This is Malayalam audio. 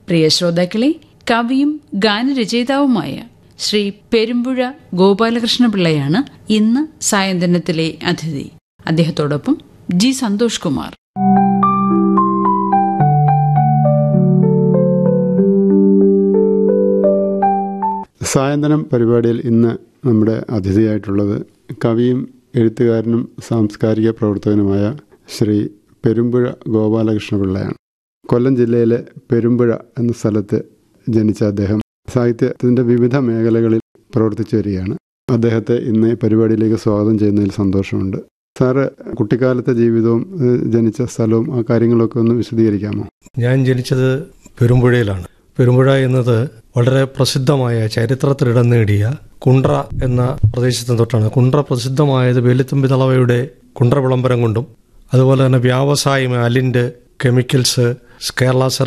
പ്രിയ ശ്രോതാക്കളെ കവിയും ഗാനരചയിതാവുമായ ശ്രീ പെരുമ്പുഴ ഗോപാലകൃഷ്ണ പിള്ളയാണ് ഇന്ന് സായന്തനത്തിലെ അതിഥി അദ്ദേഹത്തോടൊപ്പം ജി സന്തോഷ് കുമാർ സായന്തനം പരിപാടിയിൽ ഇന്ന് നമ്മുടെ അതിഥിയായിട്ടുള്ളത് കവിയും എഴുത്തുകാരനും സാംസ്കാരിക പ്രവർത്തകനുമായ ശ്രീ പെരുമ്പുഴ ഗോപാലകൃഷ്ണപിള്ളയാണ് കൊല്ലം ജില്ലയിലെ പെരുമ്പുഴ എന്ന സ്ഥലത്ത് ജനിച്ച അദ്ദേഹം സാഹിത്യത്തിൻ്റെ വിവിധ മേഖലകളിൽ പ്രവർത്തിച്ചു വരികയാണ് അദ്ദേഹത്തെ ഇന്ന് ഈ പരിപാടിയിലേക്ക് സ്വാഗതം ചെയ്യുന്നതിൽ സന്തോഷമുണ്ട് സാറ് കുട്ടിക്കാലത്തെ ജീവിതവും ഏഹ്, ജനിച്ച സ്ഥലവും ആ കാര്യങ്ങളൊക്കെ ഒന്ന് വിശദീകരിക്കാമോ ഞാൻ ജനിച്ചത് പെരുമ്പുഴയിലാണ് പെരുമ്പുഴ എന്നത് വളരെ പ്രസിദ്ധമായ ചരിത്രത്തിലിടം നേടിയ കുണ്ട്ര എന്ന പ്രദേശത്ത് തൊട്ടാണ് കുണ്ട്ര പ്രസിദ്ധമായത് വേലുത്തമ്പി തളവയുടെ കുണ്ട്ര വിളംബരം കൊണ്ടും അതുപോലെ തന്നെ വ്യാവസായം അലിൻഡ് കെമിക്കൽസ് കേരള